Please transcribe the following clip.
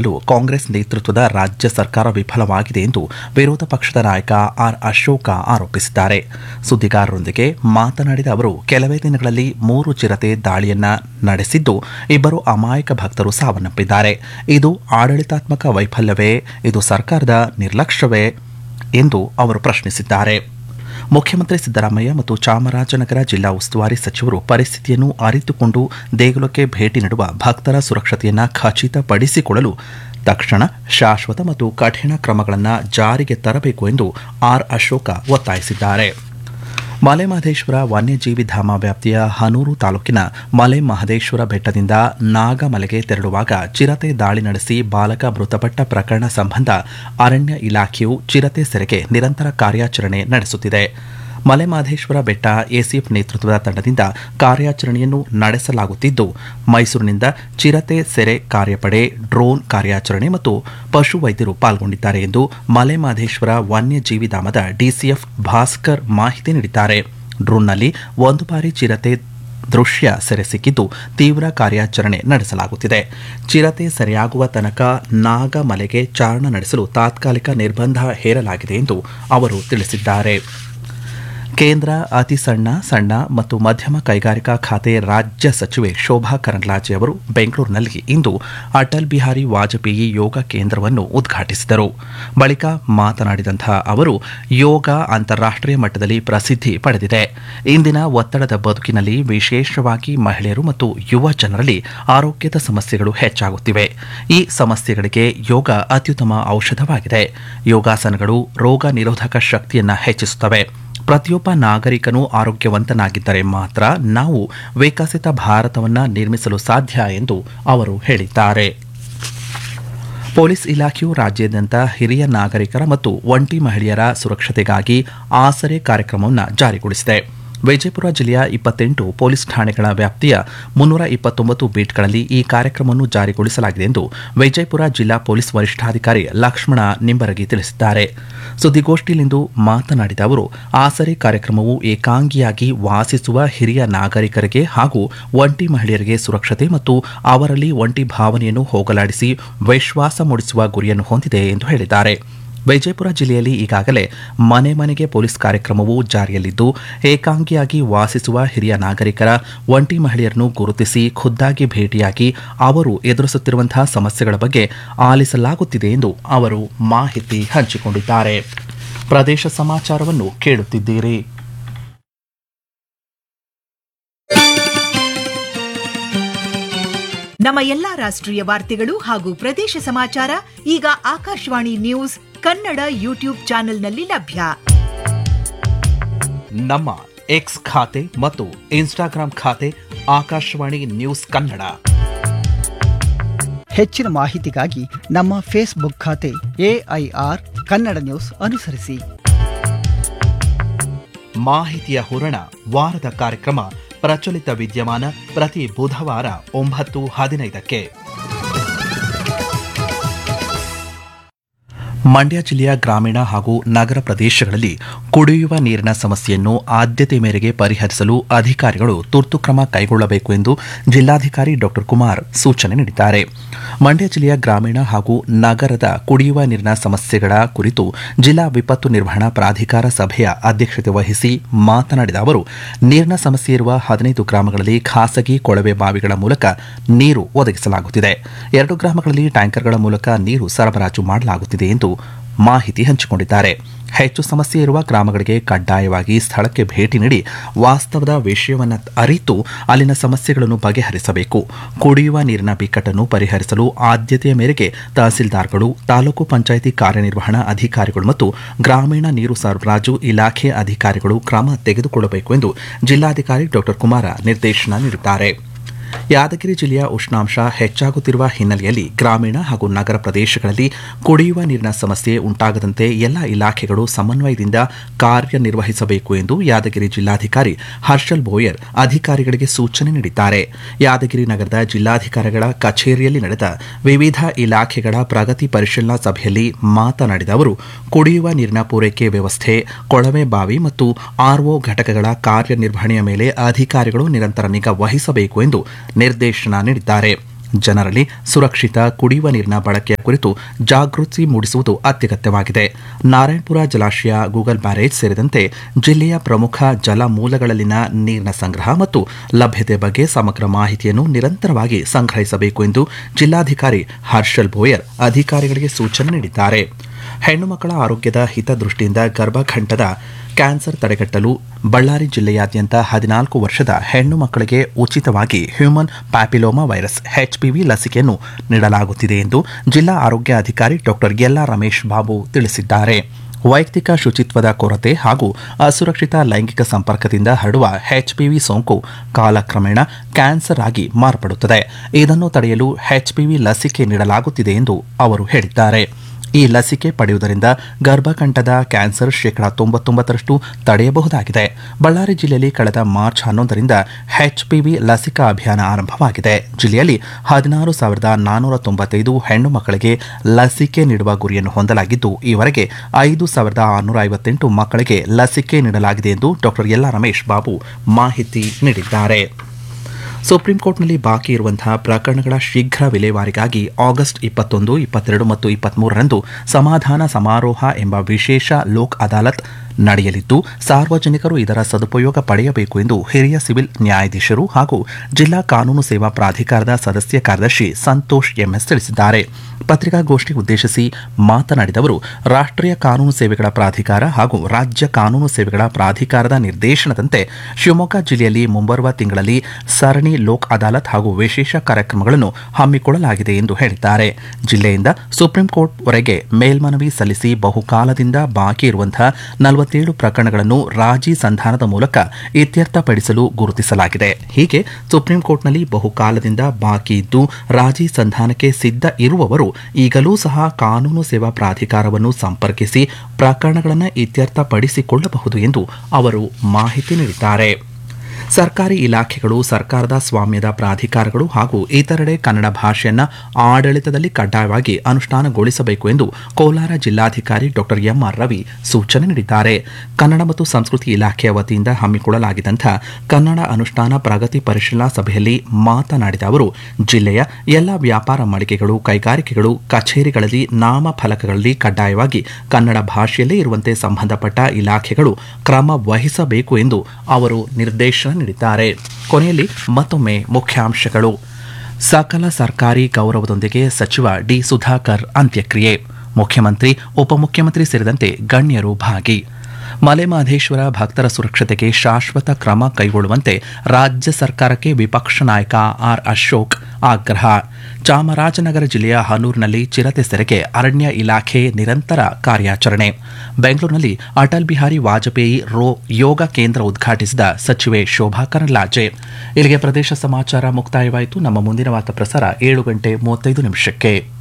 ತರಲು ಕಾಂಗ್ರೆಸ್ ನೇತೃತ್ವದ ರಾಜ್ಯ ಸರ್ಕಾರ ವಿಫಲವಾಗಿದೆ ಎಂದು ವಿರೋಧ ಪಕ್ಷದ ನಾಯಕ ಆರ್ ಅಶೋಕ ಆರೋಪಿಸಿದ್ದಾರೆ ಸುದ್ದಿಗಾರರೊಂದಿಗೆ ಮಾತನಾಡಿದ ಅವರು ಕೆಲವೇ ದಿನಗಳಲ್ಲಿ ಮೂರು ಚಿರತೆ ದಾಳಿಯನ್ನ ನಡೆಸಿದ್ದು ಇಬ್ಬರು ಅಮಾಯಕ ಭಕ್ತರು ಸಾವನ್ನಪ್ಪಿದ್ದಾರೆ ಇದು ಆಡಳಿತಾತ್ಮಕ ವೈಫಲ್ಯವೇ ಇದು ಸರ್ಕಾರದ ನಿರ್ಲಕ್ಷ್ಯವೇ ಎಂದು ಅವರು ಪ್ರಶ್ನಿಸಿದ್ದಾರೆ ಮುಖ್ಯಮಂತ್ರಿ ಸಿದ್ದರಾಮಯ್ಯ ಮತ್ತು ಚಾಮರಾಜನಗರ ಜಿಲ್ಲಾ ಉಸ್ತುವಾರಿ ಸಚಿವರು ಪರಿಸ್ಥಿತಿಯನ್ನು ಅರಿತುಕೊಂಡು ದೇಗುಲಕ್ಕೆ ಭೇಟಿ ನೀಡುವ ಭಕ್ತರ ಸುರಕ್ಷತೆಯನ್ನು ಖಚಿತಪಡಿಸಿಕೊಳ್ಳಲು ತಕ್ಷಣ ಶಾಶ್ವತ ಮತ್ತು ಕಠಿಣ ಕ್ರಮಗಳನ್ನು ಜಾರಿಗೆ ತರಬೇಕು ಎಂದು ಆರ್ ಅಶೋಕ ಒತ್ತಾಯಿಸಿದ್ದಾರೆ ಮಲೆಮಹದೇಶ್ವರ ವನ್ಯಜೀವಿ ಧಾಮ ವ್ಯಾಪ್ತಿಯ ಹನೂರು ತಾಲೂಕಿನ ಮಲೆ ಮಹದೇಶ್ವರ ಬೆಟ್ಟದಿಂದ ನಾಗಮಲೆಗೆ ತೆರಳುವಾಗ ಚಿರತೆ ದಾಳಿ ನಡೆಸಿ ಬಾಲಕ ಮೃತಪಟ್ಟ ಪ್ರಕರಣ ಸಂಬಂಧ ಅರಣ್ಯ ಇಲಾಖೆಯು ಚಿರತೆ ಸೆರೆಗೆ ನಿರಂತರ ಕಾರ್ಯಾಚರಣೆ ನಡೆಸುತ್ತಿದೆ ಮಲೆಮಹದೇಶ್ವರ ಬೆಟ್ಟ ಎಸಿಎಫ್ ನೇತೃತ್ವದ ತಂಡದಿಂದ ಕಾರ್ಯಾಚರಣೆಯನ್ನು ನಡೆಸಲಾಗುತ್ತಿದ್ದು ಮೈಸೂರಿನಿಂದ ಚಿರತೆ ಸೆರೆ ಕಾರ್ಯಪಡೆ ಡ್ರೋನ್ ಕಾರ್ಯಾಚರಣೆ ಮತ್ತು ಪಶು ವೈದ್ಯರು ಪಾಲ್ಗೊಂಡಿದ್ದಾರೆ ಎಂದು ಮಲೆಮಹದೇಶ್ವರ ವನ್ಯಜೀವಿ ಧಾಮದ ಡಿಸಿಎಫ್ ಭಾಸ್ಕರ್ ಮಾಹಿತಿ ನೀಡಿದ್ದಾರೆ ಡ್ರೋನ್ನಲ್ಲಿ ಒಂದು ಬಾರಿ ಚಿರತೆ ದೃಶ್ಯ ಸೆರೆ ಸಿಕ್ಕಿದ್ದು ತೀವ್ರ ಕಾರ್ಯಾಚರಣೆ ನಡೆಸಲಾಗುತ್ತಿದೆ ಚಿರತೆ ಸೆರೆಯಾಗುವ ತನಕ ನಾಗಮಲೆಗೆ ಚಾರಣ ನಡೆಸಲು ತಾತ್ಕಾಲಿಕ ನಿರ್ಬಂಧ ಹೇರಲಾಗಿದೆ ಎಂದು ಅವರು ತಿಳಿಸಿದ್ದಾರೆ ಕೇಂದ್ರ ಅತಿ ಸಣ್ಣ ಸಣ್ಣ ಮತ್ತು ಮಧ್ಯಮ ಕೈಗಾರಿಕಾ ಖಾತೆ ರಾಜ್ಯ ಸಚಿವೆ ಶೋಭಾ ಕರಂದ್ಲಾಜೆ ಅವರು ಬೆಂಗಳೂರಿನಲ್ಲಿ ಇಂದು ಅಟಲ್ ಬಿಹಾರಿ ವಾಜಪೇಯಿ ಯೋಗ ಕೇಂದ್ರವನ್ನು ಉದ್ಘಾಟಿಸಿದರು ಬಳಿಕ ಮಾತನಾಡಿದಂತಹ ಅವರು ಯೋಗ ಅಂತಾರಾಷ್ಟೀಯ ಮಟ್ಟದಲ್ಲಿ ಪ್ರಸಿದ್ಧಿ ಪಡೆದಿದೆ ಇಂದಿನ ಒತ್ತಡದ ಬದುಕಿನಲ್ಲಿ ವಿಶೇಷವಾಗಿ ಮಹಿಳೆಯರು ಮತ್ತು ಯುವ ಜನರಲ್ಲಿ ಆರೋಗ್ಯದ ಸಮಸ್ಯೆಗಳು ಹೆಚ್ಚಾಗುತ್ತಿವೆ ಈ ಸಮಸ್ಯೆಗಳಿಗೆ ಯೋಗ ಅತ್ಯುತ್ತಮ ಔಷಧವಾಗಿದೆ ಯೋಗಾಸನಗಳು ರೋಗ ನಿರೋಧಕ ಶಕ್ತಿಯನ್ನು ಹೆಚ್ಚಿಸುತ್ತವೆ ಪ್ರತಿಯೊಬ್ಬ ನಾಗರಿಕನು ಆರೋಗ್ಯವಂತನಾಗಿದ್ದರೆ ಮಾತ್ರ ನಾವು ವಿಕಸಿತ ಭಾರತವನ್ನು ನಿರ್ಮಿಸಲು ಸಾಧ್ಯ ಎಂದು ಅವರು ಹೇಳಿದ್ದಾರೆ ಪೊಲೀಸ್ ಇಲಾಖೆಯು ರಾಜ್ಯಾದ್ಯಂತ ಹಿರಿಯ ನಾಗರಿಕರ ಮತ್ತು ಒಂಟಿ ಮಹಿಳೆಯರ ಸುರಕ್ಷತೆಗಾಗಿ ಆಸರೆ ಕಾರ್ಯಕ್ರಮವನ್ನು ಜಾರಿಗೊಳಿಸಿದೆ ವಿಜಯಪುರ ಜಿಲ್ಲೆಯ ಇಪ್ಪತ್ತೆಂಟು ಪೊಲೀಸ್ ಠಾಣೆಗಳ ವ್ಯಾಪ್ತಿಯ ಮುನ್ನೂರ ಇಪ್ಪತ್ತೊಂಬತ್ತು ಬೀಟ್ಗಳಲ್ಲಿ ಈ ಕಾರ್ಯಕ್ರಮವನ್ನು ಜಾರಿಗೊಳಿಸಲಾಗಿದೆ ಎಂದು ವಿಜಯಪುರ ಜಿಲ್ಲಾ ಪೊಲೀಸ್ ವರಿಷ್ಠಾಧಿಕಾರಿ ಲಕ್ಷ್ಮಣ ನಿಂಬರಗಿ ತಿಳಿಸಿದ್ದಾರೆ ಸುದ್ದಿಗೋಷ್ಠಿಯಲ್ಲಿಂದು ಮಾತನಾಡಿದ ಅವರು ಆಸರೆ ಕಾರ್ಯಕ್ರಮವು ಏಕಾಂಗಿಯಾಗಿ ವಾಸಿಸುವ ಹಿರಿಯ ನಾಗರಿಕರಿಗೆ ಹಾಗೂ ಒಂಟಿ ಮಹಿಳೆಯರಿಗೆ ಸುರಕ್ಷತೆ ಮತ್ತು ಅವರಲ್ಲಿ ಒಂಟಿ ಭಾವನೆಯನ್ನು ಹೋಗಲಾಡಿಸಿ ವಿಶ್ವಾಸ ಮೂಡಿಸುವ ಗುರಿಯನ್ನು ಹೊಂದಿದೆ ಎಂದು ಹೇಳಿದ್ದಾರೆ ವಿಜಯಪುರ ಜಿಲ್ಲೆಯಲ್ಲಿ ಈಗಾಗಲೇ ಮನೆ ಮನೆಗೆ ಪೊಲೀಸ್ ಕಾರ್ಯಕ್ರಮವು ಜಾರಿಯಲ್ಲಿದ್ದು ಏಕಾಂಗಿಯಾಗಿ ವಾಸಿಸುವ ಹಿರಿಯ ನಾಗರಿಕರ ಒಂಟಿ ಮಹಿಳೆಯರನ್ನು ಗುರುತಿಸಿ ಖುದ್ದಾಗಿ ಭೇಟಿಯಾಗಿ ಅವರು ಎದುರಿಸುತ್ತಿರುವಂತಹ ಸಮಸ್ಯೆಗಳ ಬಗ್ಗೆ ಆಲಿಸಲಾಗುತ್ತಿದೆ ಎಂದು ಅವರು ಮಾಹಿತಿ ಹಂಚಿಕೊಂಡಿದ್ದಾರೆ ಪ್ರದೇಶ ಸಮಾಚಾರವನ್ನು ಕೇಳುತ್ತಿದ್ದೀರಿ ನಮ್ಮ ಎಲ್ಲಾ ರಾಷ್ಟ್ರೀಯ ವಾರ್ತೆಗಳು ಹಾಗೂ ಪ್ರದೇಶ ಸಮಾಚಾರ ಈಗ ಆಕಾಶವಾಣಿ ನ್ಯೂಸ್ ಕನ್ನಡ ಯೂಟ್ಯೂಬ್ ಚಾನೆಲ್ನಲ್ಲಿ ಲಭ್ಯ ನಮ್ಮ ಎಕ್ಸ್ ಖಾತೆ ಮತ್ತು ಇನ್ಸ್ಟಾಗ್ರಾಂ ಖಾತೆ ಆಕಾಶವಾಣಿ ನ್ಯೂಸ್ ಕನ್ನಡ ಹೆಚ್ಚಿನ ಮಾಹಿತಿಗಾಗಿ ನಮ್ಮ ಫೇಸ್ಬುಕ್ ಖಾತೆ ಎಐಆರ್ ಕನ್ನಡ ನ್ಯೂಸ್ ಅನುಸರಿಸಿ ಮಾಹಿತಿಯ ಹೂರಣ ವಾರದ ಕಾರ್ಯಕ್ರಮ ಪ್ರಚಲಿತ ವಿದ್ಯಮಾನ ಪ್ರತಿ ಬುಧವಾರ ಒಂಬತ್ತು ಹದಿನೈದಕ್ಕೆ ಮಂಡ್ಯ ಜಿಲ್ಲೆಯ ಗ್ರಾಮೀಣ ಹಾಗೂ ನಗರ ಪ್ರದೇಶಗಳಲ್ಲಿ ಕುಡಿಯುವ ನೀರಿನ ಸಮಸ್ಯೆಯನ್ನು ಆದ್ಯತೆ ಮೇರೆಗೆ ಪರಿಹರಿಸಲು ಅಧಿಕಾರಿಗಳು ತುರ್ತು ಕ್ರಮ ಕೈಗೊಳ್ಳಬೇಕು ಎಂದು ಜಿಲ್ಲಾಧಿಕಾರಿ ಡಾ ಕುಮಾರ್ ಸೂಚನೆ ನೀಡಿದ್ದಾರೆ ಮಂಡ್ಯ ಜಿಲ್ಲೆಯ ಗ್ರಾಮೀಣ ಹಾಗೂ ನಗರದ ಕುಡಿಯುವ ನೀರಿನ ಸಮಸ್ಯೆಗಳ ಕುರಿತು ಜಿಲ್ಲಾ ವಿಪತ್ತು ನಿರ್ವಹಣಾ ಪ್ರಾಧಿಕಾರ ಸಭೆಯ ಅಧ್ಯಕ್ಷತೆ ವಹಿಸಿ ಮಾತನಾಡಿದ ಅವರು ನೀರಿನ ಸಮಸ್ಯೆ ಇರುವ ಹದಿನೈದು ಗ್ರಾಮಗಳಲ್ಲಿ ಖಾಸಗಿ ಕೊಳವೆ ಬಾವಿಗಳ ಮೂಲಕ ನೀರು ಒದಗಿಸಲಾಗುತ್ತಿದೆ ಎರಡು ಗ್ರಾಮಗಳಲ್ಲಿ ಟ್ಯಾಂಕರ್ಗಳ ಮೂಲಕ ನೀರು ಸರಬರಾಜು ಮಾಡಲಾಗುತ್ತಿದೆ ಎಂದು ಮಾಹಿತಿ ಹಂಚಿಕೊಂಡಿದ್ದಾರೆ ಹೆಚ್ಚು ಸಮಸ್ಯೆ ಇರುವ ಗ್ರಾಮಗಳಿಗೆ ಕಡ್ಡಾಯವಾಗಿ ಸ್ಥಳಕ್ಕೆ ಭೇಟಿ ನೀಡಿ ವಾಸ್ತವದ ವಿಷಯವನ್ನು ಅರಿತು ಅಲ್ಲಿನ ಸಮಸ್ಯೆಗಳನ್ನು ಬಗೆಹರಿಸಬೇಕು ಕುಡಿಯುವ ನೀರಿನ ಬಿಕ್ಕಟ್ಟನ್ನು ಪರಿಹರಿಸಲು ಆದ್ಯತೆಯ ಮೇರೆಗೆ ತಹಸೀಲ್ದಾರ್ಗಳು ತಾಲೂಕು ಪಂಚಾಯಿತಿ ಕಾರ್ಯನಿರ್ವಹಣಾ ಅಧಿಕಾರಿಗಳು ಮತ್ತು ಗ್ರಾಮೀಣ ನೀರು ಸರಬರಾಜು ಇಲಾಖೆ ಅಧಿಕಾರಿಗಳು ಕ್ರಮ ತೆಗೆದುಕೊಳ್ಳಬೇಕು ಎಂದು ಜಿಲ್ಲಾಧಿಕಾರಿ ಡಾ ಕುಮಾರ ನಿರ್ದೇಶನ ನೀಡಿದ್ದಾರೆ ಯಾದಗಿರಿ ಜಿಲ್ಲೆಯ ಉಷ್ಣಾಂಶ ಹೆಚ್ಚಾಗುತ್ತಿರುವ ಹಿನ್ನೆಲೆಯಲ್ಲಿ ಗ್ರಾಮೀಣ ಹಾಗೂ ನಗರ ಪ್ರದೇಶಗಳಲ್ಲಿ ಕುಡಿಯುವ ನೀರಿನ ಸಮಸ್ಯೆ ಉಂಟಾಗದಂತೆ ಎಲ್ಲ ಇಲಾಖೆಗಳು ಸಮನ್ವಯದಿಂದ ಕಾರ್ಯನಿರ್ವಹಿಸಬೇಕು ಎಂದು ಯಾದಗಿರಿ ಜಿಲ್ಲಾಧಿಕಾರಿ ಹರ್ಷಲ್ ಬೋಯರ್ ಅಧಿಕಾರಿಗಳಿಗೆ ಸೂಚನೆ ನೀಡಿದ್ದಾರೆ ಯಾದಗಿರಿ ನಗರದ ಜಿಲ್ಲಾಧಿಕಾರಿಗಳ ಕಚೇರಿಯಲ್ಲಿ ನಡೆದ ವಿವಿಧ ಇಲಾಖೆಗಳ ಪ್ರಗತಿ ಪರಿಶೀಲನಾ ಸಭೆಯಲ್ಲಿ ಮಾತನಾಡಿದ ಅವರು ಕುಡಿಯುವ ನೀರಿನ ಪೂರೈಕೆ ವ್ಯವಸ್ಥೆ ಕೊಳವೆ ಬಾವಿ ಮತ್ತು ಆರ್ಒ ಘಟಕಗಳ ಕಾರ್ಯನಿರ್ವಹಣೆಯ ಮೇಲೆ ಅಧಿಕಾರಿಗಳು ನಿರಂತರ ನಿಗಾ ವಹಿಸಬೇಕು ಎಂದು ನಿರ್ದೇಶನ ನೀಡಿದ್ದಾರೆ ಜನರಲ್ಲಿ ಸುರಕ್ಷಿತ ಕುಡಿಯುವ ನೀರಿನ ಬಳಕೆಯ ಕುರಿತು ಜಾಗೃತಿ ಮೂಡಿಸುವುದು ಅತ್ಯಗತ್ಯವಾಗಿದೆ ನಾರಾಯಣಪುರ ಜಲಾಶಯ ಗೂಗಲ್ ಬ್ಯಾರೇಜ್ ಸೇರಿದಂತೆ ಜಿಲ್ಲೆಯ ಪ್ರಮುಖ ಜಲ ಮೂಲಗಳಲ್ಲಿನ ನೀರಿನ ಸಂಗ್ರಹ ಮತ್ತು ಲಭ್ಯತೆ ಬಗ್ಗೆ ಸಮಗ್ರ ಮಾಹಿತಿಯನ್ನು ನಿರಂತರವಾಗಿ ಸಂಗ್ರಹಿಸಬೇಕು ಎಂದು ಜಿಲ್ಲಾಧಿಕಾರಿ ಹರ್ಷಲ್ ಬೋಯರ್ ಅಧಿಕಾರಿಗಳಿಗೆ ಸೂಚನೆ ನೀಡಿದ್ದಾರೆ ಹೆಣ್ಣು ಮಕ್ಕಳ ಆರೋಗ್ಯದ ಹಿತದೃಷ್ಟಿಯಿಂದ ಗರ್ಭಖಂಡದ ಕ್ಯಾನ್ಸರ್ ತಡೆಗಟ್ಟಲು ಬಳ್ಳಾರಿ ಜಿಲ್ಲೆಯಾದ್ಯಂತ ಹದಿನಾಲ್ಕು ವರ್ಷದ ಹೆಣ್ಣು ಮಕ್ಕಳಿಗೆ ಉಚಿತವಾಗಿ ಹ್ಯೂಮನ್ ಪ್ಯಾಪಿಲೋಮಾ ವೈರಸ್ ಎಚ್ಪಿವಿ ಲಸಿಕೆಯನ್ನು ನೀಡಲಾಗುತ್ತಿದೆ ಎಂದು ಜಿಲ್ಲಾ ಆರೋಗ್ಯ ಅಧಿಕಾರಿ ಡಾಕ್ಟರ್ ಯಲ್ಲಾ ರಮೇಶ್ ಬಾಬು ತಿಳಿಸಿದ್ದಾರೆ ವೈಯಕ್ತಿಕ ಶುಚಿತ್ವದ ಕೊರತೆ ಹಾಗೂ ಅಸುರಕ್ಷಿತ ಲೈಂಗಿಕ ಸಂಪರ್ಕದಿಂದ ಹರಡುವ ಎಚ್ಪಿವಿ ಸೋಂಕು ಕಾಲಕ್ರಮೇಣ ಕ್ಯಾನ್ಸರ್ ಆಗಿ ಮಾರ್ಪಡುತ್ತದೆ ಇದನ್ನು ತಡೆಯಲು ಎಚ್ಪಿವಿ ಲಸಿಕೆ ನೀಡಲಾಗುತ್ತಿದೆ ಎಂದು ಅವರು ಹೇಳಿದ್ದಾರೆ ಈ ಲಸಿಕೆ ಪಡೆಯುವುದರಿಂದ ಗರ್ಭಕಂಠದ ಕ್ಯಾನ್ಸರ್ ಶೇಕಡಾ ತೊಂಬತ್ತೊಂಬತ್ತರಷ್ಟು ತಡೆಯಬಹುದಾಗಿದೆ ಬಳ್ಳಾರಿ ಜಿಲ್ಲೆಯಲ್ಲಿ ಕಳೆದ ಮಾರ್ಚ್ ಹನ್ನೊಂದರಿಂದ ಎಚ್ಪಿವಿ ಲಸಿಕಾ ಅಭಿಯಾನ ಆರಂಭವಾಗಿದೆ ಜಿಲ್ಲೆಯಲ್ಲಿ ಹದಿನಾರು ಸಾವಿರದ ನಾನ್ನೂರ ತೊಂಬತ್ತೈದು ಹೆಣ್ಣು ಮಕ್ಕಳಿಗೆ ಲಸಿಕೆ ನೀಡುವ ಗುರಿಯನ್ನು ಹೊಂದಲಾಗಿದ್ದು ಈವರೆಗೆ ಐದು ಸಾವಿರದ ಆರುನೂರ ಐವತ್ತೆಂಟು ಮಕ್ಕಳಿಗೆ ಲಸಿಕೆ ನೀಡಲಾಗಿದೆ ಎಂದು ಡಾಕ್ಟರ್ ಯಲ್ಲಾ ರಮೇಶ್ ಬಾಬು ಮಾಹಿತಿ ನೀಡಿದ್ದಾರೆ ಸುಪ್ರೀಂ ಕೋರ್ಟ್ನಲ್ಲಿ ಬಾಕಿ ಇರುವಂತಹ ಪ್ರಕರಣಗಳ ಶೀಘ್ರ ವಿಲೇವಾರಿಗಾಗಿ ಆಗಸ್ಟ್ ಇಪ್ಪತ್ತೊಂದು ಇಪ್ಪತ್ತೆರಡು ಮತ್ತು ಇಪ್ಪತ್ಮೂರರಂದು ಸಮಾಧಾನ ಸಮಾರೋಹ ಎಂಬ ವಿಶೇಷ ಲೋಕ್ ಅದಾಲತ್ ನಡೆಯಲಿದ್ದು ಸಾರ್ವಜನಿಕರು ಇದರ ಸದುಪಯೋಗ ಪಡೆಯಬೇಕು ಎಂದು ಹಿರಿಯ ಸಿವಿಲ್ ನ್ಯಾಯಾಧೀಶರು ಹಾಗೂ ಜಿಲ್ಲಾ ಕಾನೂನು ಸೇವಾ ಪ್ರಾಧಿಕಾರದ ಸದಸ್ಯ ಕಾರ್ಯದರ್ಶಿ ಸಂತೋಷ್ ಎಂಎಸ್ ತಿಳಿಸಿದ್ದಾರೆ ಪತ್ರಿಕಾಗೋಷ್ಠಿ ಉದ್ದೇಶಿಸಿ ಮಾತನಾಡಿದ ಅವರು ರಾಷ್ಟ್ರೀಯ ಕಾನೂನು ಸೇವೆಗಳ ಪ್ರಾಧಿಕಾರ ಹಾಗೂ ರಾಜ್ಯ ಕಾನೂನು ಸೇವೆಗಳ ಪ್ರಾಧಿಕಾರದ ನಿರ್ದೇಶನದಂತೆ ಶಿವಮೊಗ್ಗ ಜಿಲ್ಲೆಯಲ್ಲಿ ಮುಂಬರುವ ತಿಂಗಳಲ್ಲಿ ಸರಣಿ ಲೋಕ್ ಅದಾಲತ್ ಹಾಗೂ ವಿಶೇಷ ಕಾರ್ಯಕ್ರಮಗಳನ್ನು ಹಮ್ಮಿಕೊಳ್ಳಲಾಗಿದೆ ಎಂದು ಹೇಳಿದ್ದಾರೆ ಜಿಲ್ಲೆಯಿಂದ ಸುಪ್ರೀಂ ಕೋರ್ಟ್ವರೆಗೆ ಮೇಲ್ಮನವಿ ಸಲ್ಲಿಸಿ ಬಹುಕಾಲದಿಂದ ಬಾಕಿ ಇರುವಂತಹ ನಲವತ್ತೇಳು ಪ್ರಕರಣಗಳನ್ನು ರಾಜಿ ಸಂಧಾನದ ಮೂಲಕ ಇತ್ಯರ್ಥಪಡಿಸಲು ಗುರುತಿಸಲಾಗಿದೆ ಹೀಗೆ ಸುಪ್ರೀಂ ಕೋರ್ಟ್ನಲ್ಲಿ ಬಹುಕಾಲದಿಂದ ಬಾಕಿ ಇದ್ದು ರಾಜಿ ಸಂಧಾನಕ್ಕೆ ಸಿದ್ಧ ಇರುವವರು ಈಗಲೂ ಸಹ ಕಾನೂನು ಸೇವಾ ಪ್ರಾಧಿಕಾರವನ್ನು ಸಂಪರ್ಕಿಸಿ ಪ್ರಕರಣಗಳನ್ನು ಇತ್ಯರ್ಥಪಡಿಸಿಕೊಳ್ಳಬಹುದು ಎಂದು ಅವರು ಮಾಹಿತಿ ನೀಡಿದ್ದಾರೆ ಸರ್ಕಾರಿ ಇಲಾಖೆಗಳು ಸರ್ಕಾರದ ಸ್ವಾಮ್ಯದ ಪ್ರಾಧಿಕಾರಗಳು ಹಾಗೂ ಇತರೆಡೆ ಕನ್ನಡ ಭಾಷೆಯನ್ನ ಆಡಳಿತದಲ್ಲಿ ಕಡ್ಡಾಯವಾಗಿ ಅನುಷ್ಠಾನಗೊಳಿಸಬೇಕು ಎಂದು ಕೋಲಾರ ಜಿಲ್ಲಾಧಿಕಾರಿ ಡಾಕ್ಟರ್ ಎಂಆರ್ ರವಿ ಸೂಚನೆ ನೀಡಿದ್ದಾರೆ ಕನ್ನಡ ಮತ್ತು ಸಂಸ್ಕೃತಿ ಇಲಾಖೆಯ ವತಿಯಿಂದ ಹಮ್ಮಿಕೊಳ್ಳಲಾಗಿದ್ದಂಥ ಕನ್ನಡ ಅನುಷ್ಠಾನ ಪ್ರಗತಿ ಪರಿಶೀಲನಾ ಸಭೆಯಲ್ಲಿ ಮಾತನಾಡಿದ ಅವರು ಜಿಲ್ಲೆಯ ಎಲ್ಲ ವ್ಯಾಪಾರ ಮಳಿಗೆಗಳು ಕೈಗಾರಿಕೆಗಳು ಕಚೇರಿಗಳಲ್ಲಿ ನಾಮಫಲಕಗಳಲ್ಲಿ ಕಡ್ಡಾಯವಾಗಿ ಕನ್ನಡ ಭಾಷೆಯಲ್ಲೇ ಇರುವಂತೆ ಸಂಬಂಧಪಟ್ಟ ಇಲಾಖೆಗಳು ಕ್ರಮ ವಹಿಸಬೇಕು ಎಂದು ಅವರು ನಿರ್ದೇಶನ ನೀಡಿದ್ದಾರೆ ಕೊನೆಯಲ್ಲಿ ಮತ್ತೊಮ್ಮೆ ಮುಖ್ಯಾಂಶಗಳು ಸಕಲ ಸರ್ಕಾರಿ ಗೌರವದೊಂದಿಗೆ ಸಚಿವ ಡಿ ಸುಧಾಕರ್ ಅಂತ್ಯಕ್ರಿಯೆ ಮುಖ್ಯಮಂತ್ರಿ ಉಪಮುಖ್ಯಮಂತ್ರಿ ಸೇರಿದಂತೆ ಗಣ್ಯರು ಭಾಗಿ ಮಲೆಮಹದೇಶ್ವರ ಭಕ್ತರ ಸುರಕ್ಷತೆಗೆ ಶಾಶ್ವತ ಕ್ರಮ ಕೈಗೊಳ್ಳುವಂತೆ ರಾಜ್ಯ ಸರ್ಕಾರಕ್ಕೆ ವಿಪಕ್ಷ ನಾಯಕ ಆರ್ ಅಶೋಕ್ ಆಗ್ರಹ ಚಾಮರಾಜನಗರ ಜಿಲ್ಲೆಯ ಹನೂರಿನಲ್ಲಿ ಚಿರತೆ ಸೆರೆಗೆ ಅರಣ್ಯ ಇಲಾಖೆ ನಿರಂತರ ಕಾರ್ಯಾಚರಣೆ ಬೆಂಗಳೂರಿನಲ್ಲಿ ಅಟಲ್ ಬಿಹಾರಿ ವಾಜಪೇಯಿ ರೋ ಯೋಗ ಕೇಂದ್ರ ಉದ್ಘಾಟಿಸಿದ ಸಚಿವೆ ಶೋಭಾ ಕರಂದ್ಲಾಜೆ ಇಲ್ಲಿಗೆ ಪ್ರದೇಶ ಸಮಾಚಾರ ಮುಕ್ತಾಯವಾಯಿತು ನಮ್ಮ ಮುಂದಿನ ವಾರ್ತಾ ಪ್ರಸಾರ ಏಳು ಗಂಟೆ ಮೂವತ್ತೈದು ನಿಮಿಷಕ್ಕೆ